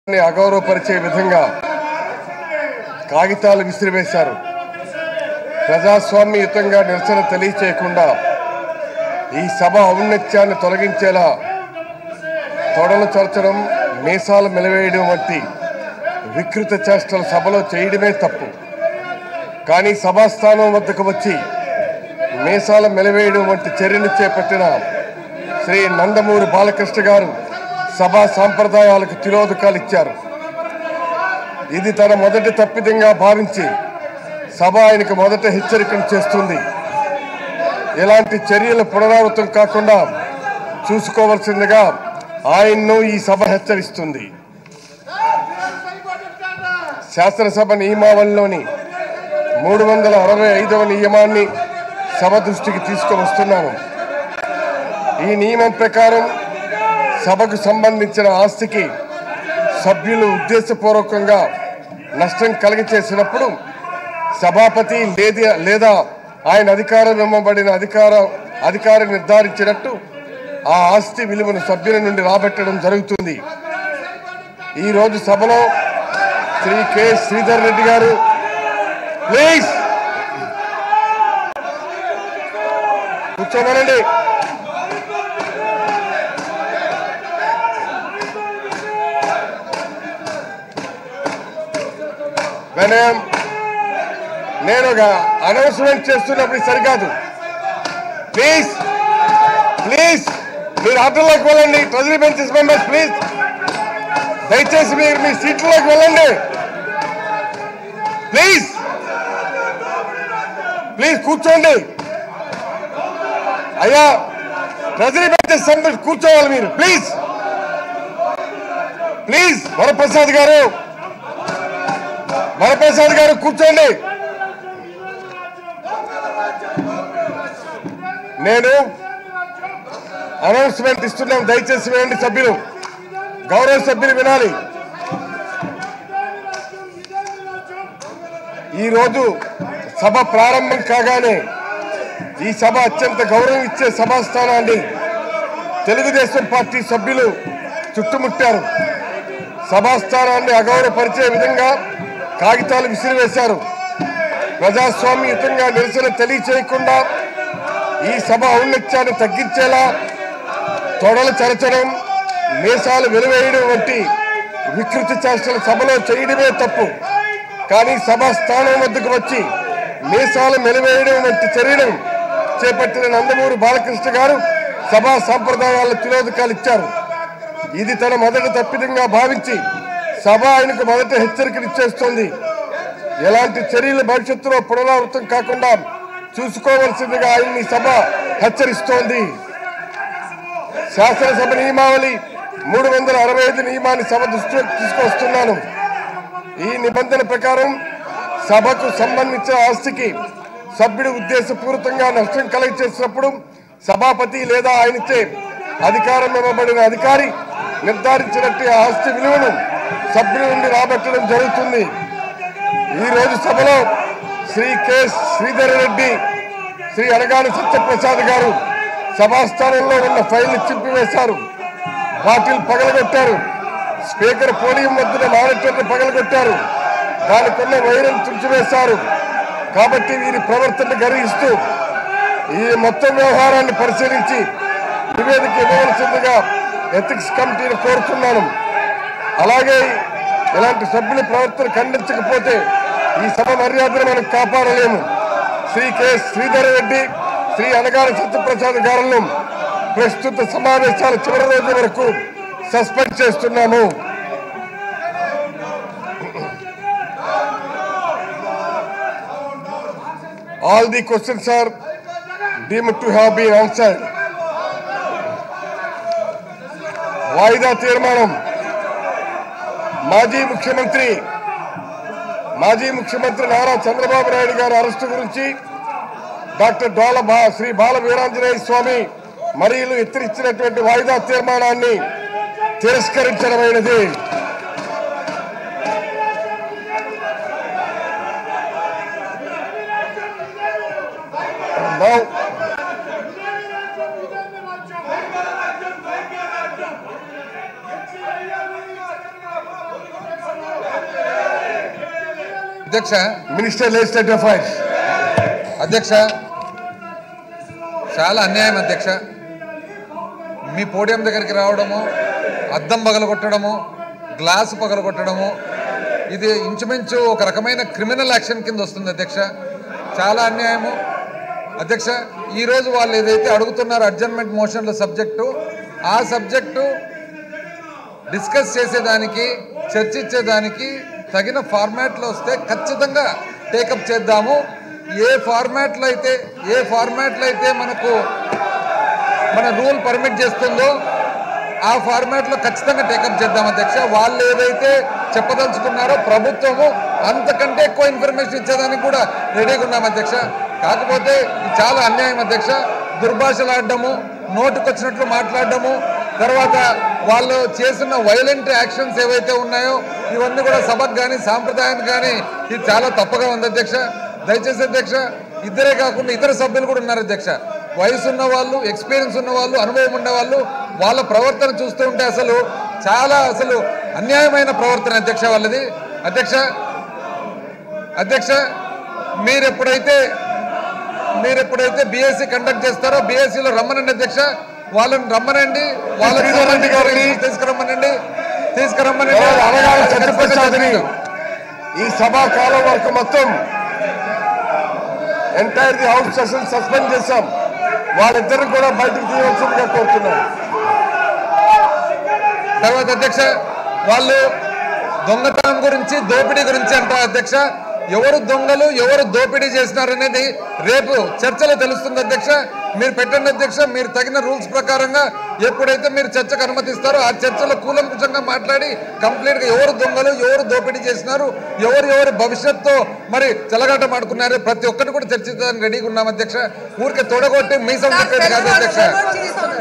ని అగౌరవపరిచే విధంగా కాగితాలు విసిరివేశారు ప్రజాస్వామ్యయుతంగా నిరసన తెలియచేయకుండా ఈ సభ ఔన్నత్యాన్ని తొలగించేలా తొడలు చరచడం మీసాలు మెలవేయడం వంటి వికృత చేష్టలు సభలో చేయడమే తప్పు కానీ సభాస్థానం వద్దకు వచ్చి మీసాల మెలవేయడం వంటి చర్యలు చేపట్టిన శ్రీ నందమూరి బాలకృష్ణ గారు సభా సాంప్రదాయాలకు తిరోధకాలు ఇచ్చారు ఇది తన మొదటి తప్పిదంగా భావించి సభ ఆయనకు మొదట హెచ్చరికను చేస్తుంది ఇలాంటి చర్యలు పునరావృతం కాకుండా చూసుకోవాల్సిందిగా ఆయన్ను ఈ సభ హెచ్చరిస్తుంది శాసనసభ నియమావళిలోని మూడు వందల అరవై ఐదవ నియమాన్ని సభ దృష్టికి తీసుకువస్తున్నాను ఈ నియమం ప్రకారం సభకు సంబంధించిన ఆస్తికి సభ్యులు ఉద్దేశపూర్వకంగా నష్టం కలిగచేసినప్పుడు సభాపతి లేది లేదా ఆయన అధికారం ఇవ్వబడిన అధికార అధికారి నిర్ధారించినట్టు ఆ ఆస్తి విలువను సభ్యుల నుండి రాబట్టడం జరుగుతుంది ఈ రోజు సభలో శ్రీ కె శ్రీధర్ రెడ్డి గారు ప్లీజ్ కూర్చోమనండి వినయం నేను ఒక అనౌన్స్మెంట్ చేస్తున్నప్పుడు ఇది సరికాదు ప్లీజ్ ప్లీజ్ మీరు ఆటోలోకి వెళ్ళండి ట్రెజరీ బెంచెస్ మెంబర్స్ ప్లీజ్ దయచేసి మీరు మీ సీట్లోకి వెళ్ళండి ప్లీజ్ ప్లీజ్ కూర్చోండి అయ్యా ట్రెజరీ బెంచెస్ మెంబర్స్ కూర్చోవాలి మీరు ప్లీజ్ ప్లీజ్ వరప్రసాద్ గారు వరప్రసాద్ గారు కూర్చోండి నేను అనౌన్స్మెంట్ ఇస్తున్నాం దయచేసి వేయండి సభ్యులు గౌరవ సభ్యులు వినాలి ఈ రోజు సభ ప్రారంభం కాగానే ఈ సభ అత్యంత గౌరవం ఇచ్చే సభా స్థానాన్ని తెలుగుదేశం పార్టీ సభ్యులు చుట్టుముట్టారు సభాస్థానాన్ని అగౌరవపరిచే విధంగా కాగితాలు విసిరివేశారు ప్రజాస్వామ్యయుతంగా నిరసన తెలియచేయకుండా ఈ సభ ఔన్నత్యాన్ని తగ్గించేలా తొడలు చరచడం మీసాలు వెలువేయడం వంటి వికృతి చేష్టలు సభలో చేయడమే తప్పు కానీ సభా స్థానం వద్దకు వచ్చి మీసాలు మెలివేయడం వంటి చర్యను చేపట్టిన నందమూరి బాలకృష్ణ గారు సభా సాంప్రదాయాల తిరోధకాలు ఇచ్చారు ఇది తన మొదటి తప్పిదంగా భావించి సభ ఆయనకు మొదట హెచ్చరికనిచ్చేస్తోంది ఎలాంటి చర్యలు భవిష్యత్తులో పునరావృతం కాకుండా చూసుకోవలసిందిగా ఆయన్ని సభ హెచ్చరిస్తోంది శాసనసభ నియమావళి మూడు వందల అరవై ఐదు నియమాన్ని సభ దృష్టిలోకి తీసుకొస్తున్నాను ఈ నిబంధన ప్రకారం సభకు సంబంధించిన ఆస్తికి సభ్యుడు ఉద్దేశపూరితంగా నష్టం కలగ చేసినప్పుడు సభాపతి లేదా ఆయనచే అధికారం ఇవ్వబడిన అధికారి నిర్ధారించినట్టు ఆ ఆస్తి విలువను సభ్యుల నుండి రాబట్టడం జరుగుతుంది ఈ రోజు సభలో శ్రీ కె శ్రీధర్ రెడ్డి శ్రీ అనగాని సత్యప్రసాద్ గారు సభాస్థానంలో ఉన్న ఫైల్ని చింపివేశారు బాటిల్ పగలగొట్టారు స్పీకర్ పోడియం వద్ద మానిటర్ను పగలగొట్టారు దానికున్న వైరం తుంచివేశారు కాబట్టి వీరి ప్రవర్తన గర్హిస్తూ ఈ మొత్తం వ్యవహారాన్ని పరిశీలించి నివేదిక ఇవ్వవలసిందిగా ఎథిక్స్ కమిటీని కోరుతున్నాను అలాగే ఇలాంటి సభ్యుల ప్రవర్తన ఖండించకపోతే ఈ సభ మర్యాదను మనం కాపాడలేము శ్రీ కె శ్రీధర్ రెడ్డి శ్రీ అనగారి సత్యప్రసాద్ గారులను ప్రస్తుత సమావేశాల చివరి రోజు వరకు సస్పెండ్ చేస్తున్నాము all the questions are deemed to have been answered వాయిదా తీర్మానం మాజీ ముఖ్యమంత్రి మాజీ ముఖ్యమంత్రి నారా చంద్రబాబు నాయుడు గారి అరెస్టు గురించి డాక్టర్ డోల బా శ్రీ బాల వీరాంజనేయ స్వామి మరియు ఎత్తిరిచ్చినటువంటి వాయిదా తీర్మానాన్ని తిరస్కరించడమైనది Now, అధ్యక్ష మినిస్టర్ లెజిస్లేటివ్ అఫైర్స్ అధ్యక్ష చాలా అన్యాయం అధ్యక్ష మీ పోడియం దగ్గరికి రావడము అద్దం పగలగొట్టడము గ్లాసు పగలగొట్టడము ఇది ఇంచుమించు ఒక రకమైన క్రిమినల్ యాక్షన్ కింద వస్తుంది అధ్యక్ష చాలా అన్యాయము అధ్యక్ష ఈరోజు వాళ్ళు ఏదైతే అడుగుతున్నారో అడ్జర్మెంట్ మోషన్ల సబ్జెక్టు ఆ సబ్జెక్టు డిస్కస్ చేసేదానికి చర్చించేదానికి తగిన ఫార్మాట్లో వస్తే ఖచ్చితంగా టేకప్ చేద్దాము ఏ ఫార్మాట్లో అయితే ఏ ఫార్మాట్లో అయితే మనకు మన రూల్ పర్మిట్ చేస్తుందో ఆ ఫార్మాట్లో ఖచ్చితంగా టేకప్ చేద్దాం అధ్యక్ష వాళ్ళు ఏదైతే చెప్పదలుచుకున్నారో ప్రభుత్వము అంతకంటే ఎక్కువ ఇన్ఫర్మేషన్ ఇచ్చేదానికి కూడా రెడీగా ఉన్నాం అధ్యక్ష కాకపోతే ఇది చాలా అన్యాయం అధ్యక్ష దుర్భాషలాడడము నోటుకొచ్చినట్లు మాట్లాడడము తర్వాత వాళ్ళు చేసిన వైలెంట్ యాక్షన్స్ ఏవైతే ఉన్నాయో ఇవన్నీ కూడా సభకు కానీ సాంప్రదాయానికి కానీ ఇది చాలా తప్పుగా ఉంది అధ్యక్ష దయచేసి అధ్యక్ష ఇద్దరే కాకుండా ఇతర సభ్యులు కూడా ఉన్నారు అధ్యక్ష వయసు ఉన్న వాళ్ళు ఎక్స్పీరియన్స్ ఉన్న వాళ్ళు అనుభవం ఉన్న వాళ్ళు వాళ్ళ ప్రవర్తన చూస్తూ ఉంటే అసలు చాలా అసలు అన్యాయమైన ప్రవర్తన అధ్యక్ష వాళ్ళది అధ్యక్ష అధ్యక్ష మీరు ఎప్పుడైతే మీరు ఎప్పుడైతే బీఎస్సీ కండక్ట్ చేస్తారో బీఎస్సీలో రమ్మనండి అధ్యక్ష వాళ్ళని రమ్మనండి వాళ్ళకి శ్రీధర్ గారిని తీసుకురమ్మనండి తీసుకురమ్మనండి వాళ్ళ అనగానే సత్యప్రసాద్ని ఈ సభా కాలం వరకు మొత్తం entire the house session suspend చేశాం వాళ్ళిద్దరిని కూడా బయటకు తీయవలసిందిగా కోరుతున్నాను తర్వాత అధ్యక్ష వాళ్ళు దొంగతనం గురించి దోపిడీ గురించి అంటారు అధ్యక్ష ఎవరు దొంగలు ఎవరు దోపిడీ చేసినారు అనేది రేపు చర్చలో తెలుస్తుంది అధ్యక్ష మీరు పెట్టండి అధ్యక్ష మీరు తగిన రూల్స్ ప్రకారంగా ఎప్పుడైతే మీరు చర్చకు అనుమతిస్తారో ఆ చర్చలో కూలంకుషంగా మాట్లాడి కంప్లీట్ గా ఎవరు దొంగలు ఎవరు దోపిడీ చేసినారు ఎవరు ఎవరు భవిష్యత్తుతో మరి చెలగాటం ఆడుకున్నారు ప్రతి ఒక్కటి కూడా చర్చించడానికి రెడీగా ఉన్నాం అధ్యక్ష ఊరికే తొడగొట్టి మీసం చెప్పేది కాదు అధ్యక్ష